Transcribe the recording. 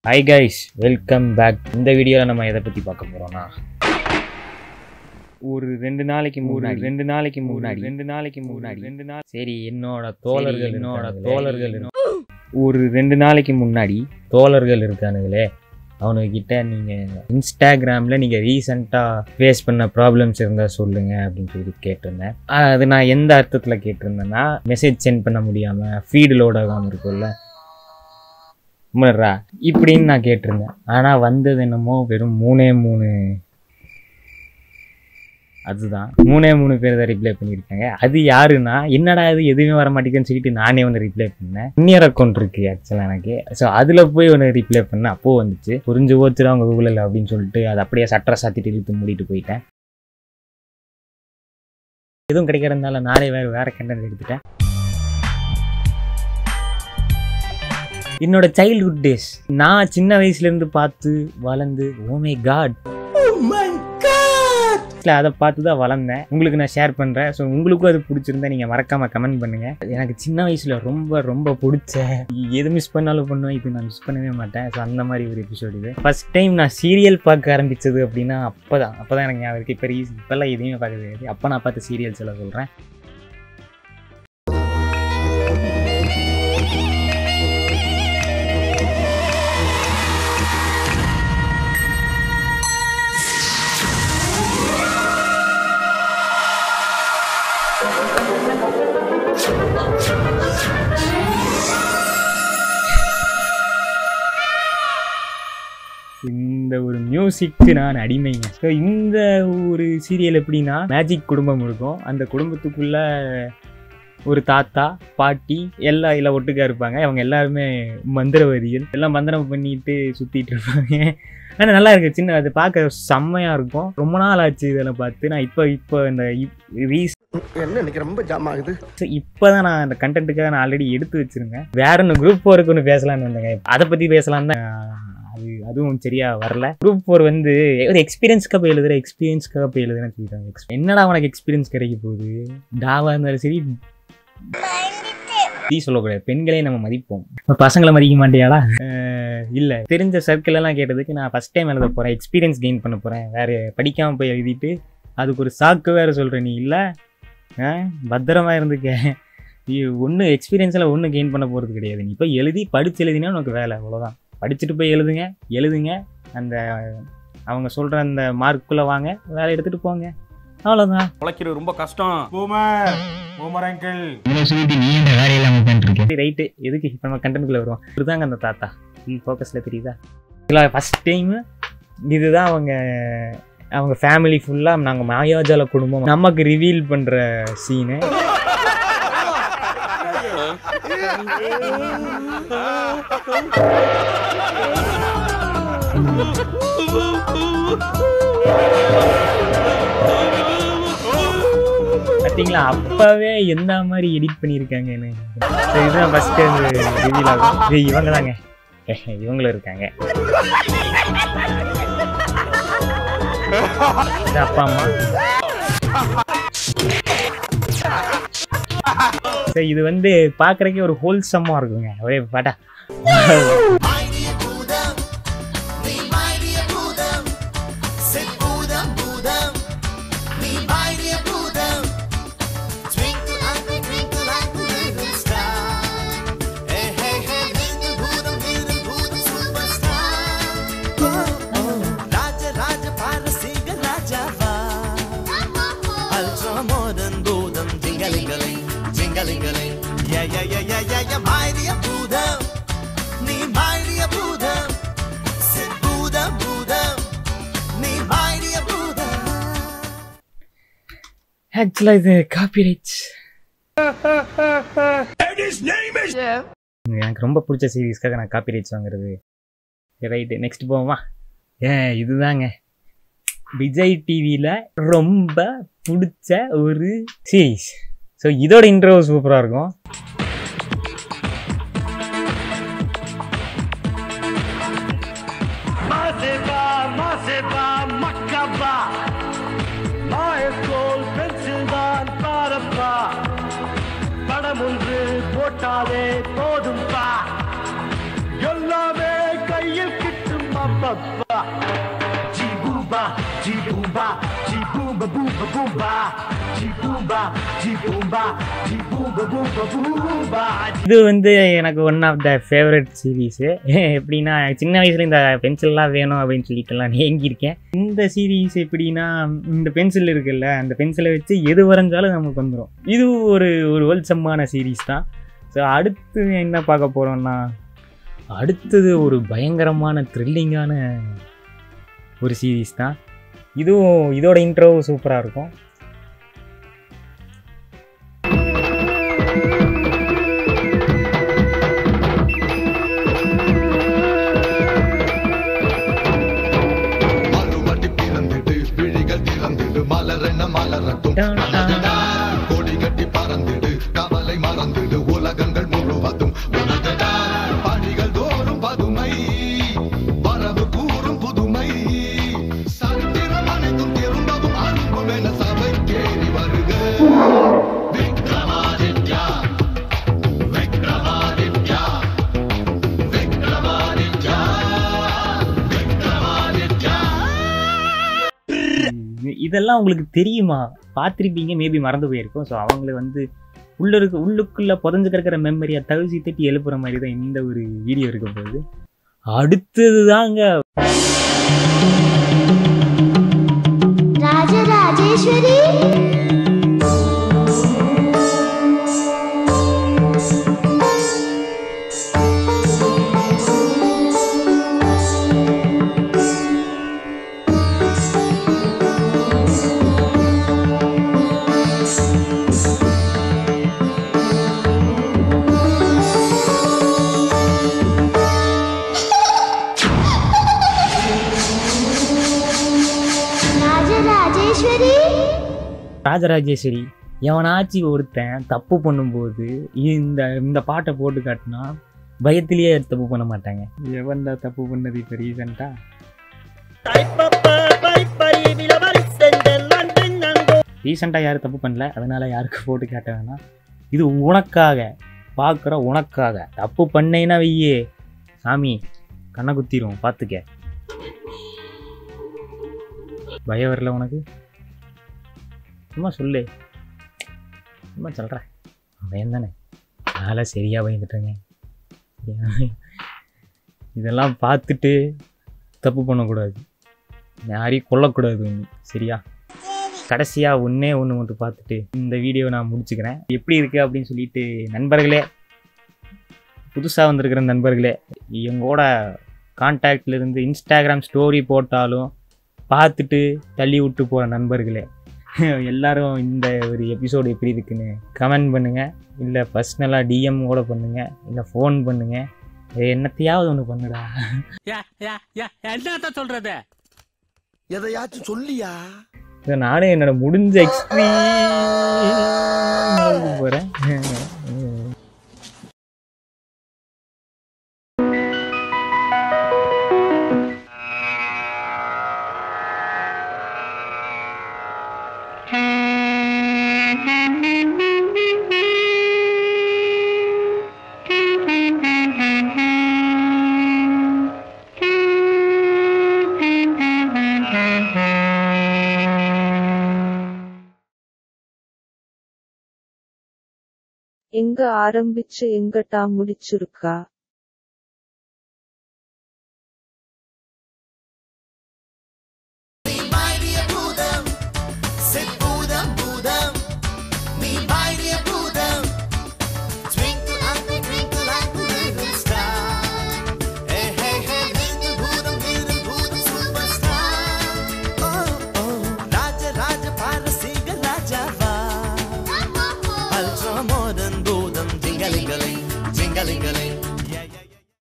Hi guys welcome back இந்த வீடியோவில் நம்ம எதை பற்றி பார்க்க போகிறோம்னா ஒரு ரெண்டு நாளைக்கு முன்னாடி ரெண்டு நாளைக்கு முன்னாடி ரெண்டு நாளைக்கு முன்னாடி ரெண்டு நாள் சரி என்னோட தோழர்கள் என்னோட தோழர்கள் இருக்கானுங்களே. ஒரு ரெண்டு நாளைக்கு முன்னாடி தோழர்கள் இருக்கானுங்களே அவனுக்கிட்ட நீங்கள் இன்ஸ்டாகிராமில் நீங்கள் ரீசெண்டாக ஃபேஸ் பண்ண ப்ராப்ளம்ஸ் இருந்தால் சொல்லுங்கள் அப்படின்னு சொல்லி கேட்டிருந்தேன் ஆஹ் அது நான் எந்த அர்த்தத்தில் கேட்டிருந்தேன்னா மெசேஜ் சென்ட் பண்ண முடியாமல் ஃபீடு லோட் ஆகாமல் இருக்கும்ல உண்மைடா இப்படின்னு நான் கேட்டிருந்தேன் ஆனால் வந்தது என்னமோ வெறும் மூணே மூணு அதுதான் மூணே மூணு பேர் தான் ரிப்ளை பண்ணியிருக்காங்க அது யாருன்னா என்னடா இது எதுவுமே வர மாட்டேங்குதுன்னு சொல்லிட்டு நானே ஒன்று ரிப்ளை பண்ணேன் இன்னியர் அக்கௌண்ட் இருக்கு ஆக்சுவலாக எனக்கு ஸோ அதில் போய் ஒன்று ரிப்ளை பண்ணேன் அப்போ வந்துச்சு புரிஞ்சு போச்சுடா அவங்க கூகுளில் அப்படின்னு சொல்லிட்டு அதை அப்படியே சட்டரை சாத்திட்டு இழுத்து மூடிட்டு போயிட்டேன் எதுவும் கிடைக்கிறதுனால நானே வேறு வேற கண்டென்ட் எடுத்துட்டேன் என்னோட சைல்ட்ஹுட் டேஸ் நான் சின்ன வயசுல இருந்து பார்த்து வளர்ந்து ஓமே காட் அதை பார்த்து தான் வளர்ந்தேன் உங்களுக்கு நான் ஷேர் பண்ணுறேன் ஸோ உங்களுக்கும் அது பிடிச்சிருந்தா நீங்கள் மறக்காமல் கமெண்ட் பண்ணுங்கள் எனக்கு சின்ன வயசில் ரொம்ப ரொம்ப பிடிச்ச எது மிஸ் பண்ணாலும் பண்ணுவேன் இது நான் மிஸ் பண்ணவே மாட்டேன் ஸோ அந்த மாதிரி ஒரு எபிசோடு இது ஃபர்ஸ்ட் டைம் நான் சீரியல் பார்க்க ஆரம்பிச்சது அப்படின்னா அப்போ தான் அப்போ தான் எனக்கு ஞாபகம் இருக்குது இப்போ ரீஸ் இப்போல்லாம் எதுவுமே பார்க்க தெரியாது அப்போ நான் பார்த்த சீரியல்ஸ் எல்லாம் சொல்கிறேன் இந்த ஒரு மியூசிக்கு நான் அடிமைங்க ஸோ இந்த ஒரு சீரியல் எப்படின்னா மேஜிக் குடும்பம் இருக்கும் அந்த குடும்பத்துக்குள்ள ஒரு தாத்தா பாட்டி எல்லாம் எல்லாம் ஒட்டுக்கா இருப்பாங்க அவங்க எல்லாருமே மந்திரவாதிகள் எல்லாம் மந்திரம் பண்ணிட்டு சுத்திட்டு இருப்பாங்க ஆனால் நல்லா இருக்கு சின்ன அது பார்க்க செம்மையா இருக்கும் ரொம்ப நாள் ஆச்சு இதெல்லாம் பார்த்து நான் இப்போ இப்போ இந்த ரீஸ் என்ன இன்னைக்கு ரொம்ப ஜாம் ஆகுது இப்போ தான் நான் அந்த கண்டென்ட்டுக்காக நான் ஆல்ரெடி எடுத்து வச்சிருந்தேன் வேற ஒன்று குரூப் ஃபோருக்கு ஒன்று பேசலாம்னு வந்தேங்க அதை பற்றி பேசலாம் தான் அது அதுவும் சரியா வரல குரூப் ஃபோர் வந்து ஒரு எக்ஸ்பீரியன்ஸ்க்காக போய் எழுதுற எக்ஸ்பீரியன்ஸ்க்காக போய் எழுதுறேன்னு சொல்லிட்டாங்க Ex- என்னடா உனக்கு எக்ஸ்பீரியன்ஸ் கிடைக்க போகுது டாவா இருந்தாலும் சரி நீ சொல்லக்கூடாது பெண்களே நம்ம மதிப்போம் இப்ப பசங்களை மதிக்க மாட்டியாடா அஹ் இல்ல தெரிஞ்ச சர்க்கிள் எல்லாம் கேட்டதுக்கு நான் ஃபர்ஸ்ட் டைம் எழுத போறேன் எக்ஸ்பீரியன்ஸ் கெயின் பண்ண போறேன் வேற படிக்காம போய் எழுதிட்டு அதுக்கு ஒரு சாக்கு வேற சொல்ற நீ இல்ல அஹ் பத்திரமா இருந்துக்க நீ ஒன்றும் எக்ஸ்பீரியன்ஸில் ஒன்றும் கெயின் பண்ண போகிறது கிடையாது நீ போய் எழுதி படிச்சு எழுதினா உனக்கு வேலை அவ்வளோதான் படிச்சுட்டு போய் எழுதுங்க எழுதுங்க அந்த அவங்க சொல்கிற அந்த மார்க்குள்ளே வாங்க வேலை எடுத்துகிட்டு போங்க அவ்வளோதான் உழைக்கிறது ரொம்ப கஷ்டம் பூமர் பூமர் அங்கிள் ரைட்டு எதுக்கு இப்போ நம்ம கண்டென்ட்குள்ளே வருவோம் இதுதாங்க அந்த தாத்தா ஃபுல் ஃபோக்கஸில் தெரியுதா இல்லை ஃபஸ்ட் டைமு இதுதான் அவங்க அவங்க ஃபேமிலி ஃபுல்லாக நாங்கள் மாயாஜால குடும்பம் நமக்கு ரிவீல் பண்ணுற சீனு பார்த்தீங்களா அப்பவே எந்த மாதிரி எடிட் பண்ணியிருக்காங்கன்னு So, இதுதான் ஃபர்ஸ்ட் ரிவீல் ஆகும் இது இவங்க தாங்க இவங்களும் இருக்காங்க இது அப்பா அம்மா So, இது வந்து பார்க்கறதுக்கே ஒரு ஹோல்சம்மா இருக்குங்க ஒரே பாட்டா Yeah, yeah, yeah, yeah, yeah, yeah, my dear Buddha. நீ my dear Buddha. Sit Buddha, Buddha. நீ my dear Buddha. ஆக்சுவலாக இது காப்பி ரைட்ஸ் எனக்கு ரொம்ப பிடிச்ச சீரீஸ்க்காக நான் காப்பி ரைட்ஸ் வாங்குறது ரைட்டு நெக்ஸ்ட் போவோமா ஏ இதுதாங்க விஜய் டிவியில் ரொம்ப பிடிச்ச ஒரு சீரீஸ் ஸோ இதோட இன்ட்ரோ சூப்பராக இருக்கும் மாசேபா மாசேபா மக்கபா மாயக்கோல் பென்சில் தான் பாரப்பா படம் ஒன்று போட்டாலே போதும்பா எல்லாமே கையில் baba. Jibumba, jibumba, jibumba, boomba, boomba. Jibumba, jibumba, jibumba, boomba, boomba. இது வந்து எனக்கு one of the favourite series எப்படின்னா சின்ன வயசுல இந்த பென்சில்லாம் வேணும் அப்படின்னு சொல்லிட்டுலாம் ஏங்கியிருக்கேன் இந்த சீரீஸ் எப்படின்னா இந்த பென்சில் இருக்குல்ல அந்த பென்சிலை வச்சு எது வரைஞ்சாலும் நமக்கு வந்துடும் இது ஒரு ஒரு வெல்சம்மான சீரீஸ் தான் ஸோ அடுத்து என்ன பார்க்க போகிறோம்னா அடுத்தது ஒரு பயங்கரமான த்ரில்லிங்கான ஒரு சீரீஸ் தான் இதுவும் இதோட இன்ட்ரோவும் சூப்பராக இருக்கும் மறுபடி பிறந்திடு விழிகள் திறந்திடு மலரென மலரட்டும் கோடி கட்டி பறந்திடு கவலை மறந்திடு உலகங்கள் முழுவதும் உனதடா பணிகள் தோறும் பதுமை வரவு கூறும் புதுமை சரித்திரம் அனைத்தும் திரும்பவும் அன்புமென சபை கேறி வருக விக்ரமாதித்யா விக்ரமாதித்யா விக்ரமாதித்யா விக்ரமாதித்யா இது- இதெல்லாம் உங்களுக்கு தெரியுமா பார்த்துருப்பீங்க மேபி மறந்து போயிருக்கும் ஸோ அவங்கள வந்து உள்ள இருக்க உள்ளுக்குள்ள புதஞ்சு கிடக்கிற மெமரியை தகுதி தட்டி எழுப்புற மாதிரி தான் இந்த ஒரு வீடியோ இருக்க போகுது அடுத்தது தாங்க రాజరాజేశ్వరి రాజరాజేశ్వరి ராஜராஜேஸ்வரி எவனாச்சும் ஒருத்தன் தப்பு பண்ணும்போது இந்த இந்த பாட்டை போட்டு காட்டினா பயத்திலேயே தப்பு பண்ண மாட்டாங்க எவன்டா தப்பு பண்ணது இப்போ ரீசெண்டாக ரீசெண்டாக யாரும் தப்பு பண்ணல அதனால யாருக்கு போட்டு கேட்ட வேணாம் இது உனக்காக பார்க்குற உனக்காக தப்பு பண்ணேன்னா வெய்யே சாமி கண்ணை குத்திரும் பார்த்துக்க பயம் வரல உனக்கு சும்மா சொல்லு சும்மா சொல்கிறேன் பயம் தானே அதனால் சரியாக பயந்துட்டேங்க இதெல்லாம் பார்த்துட்டு தப்பு பண்ணக்கூடாது யாரையும் கொல்லக்கூடாது ஒன்று சரியா கடைசியாக ஒன்றே ஒன்று மட்டும் பார்த்துட்டு இந்த வீடியோவை நான் முடிச்சுக்கிறேன் எப்படி இருக்குது அப்படின்னு சொல்லிட்டு நண்பர்களே புதுசாக வந்திருக்கிற நண்பர்களே எங்கூட கான்டாக்ட்ல இருந்து இன்ஸ்டாகிராம் ஸ்டோரி போட்டாலும் பார்த்துட்டு தள்ளி விட்டு போகிற நண்பர்களே எல்லாரும் இந்த ஒரு எபிசோடு எப்படி இருக்குன்னு கமெண்ட் பண்ணுங்கள் இல்லை பர்சனலாக டிஎம் கூட பண்ணுங்கள் இல்லை ஃபோன் பண்ணுங்கள் என்னத்தையாவது ஒன்று பண்ணுடா என்னத்த சொல்றது எதையாச்சும் சொல்லியா இதை நானே என்னோட முடிஞ்ச எக்ஸ்ட்ரீம் போகிறேன் எங்க ஆரம்பிச்சு எங்கட்டா முடிச்சிருக்கா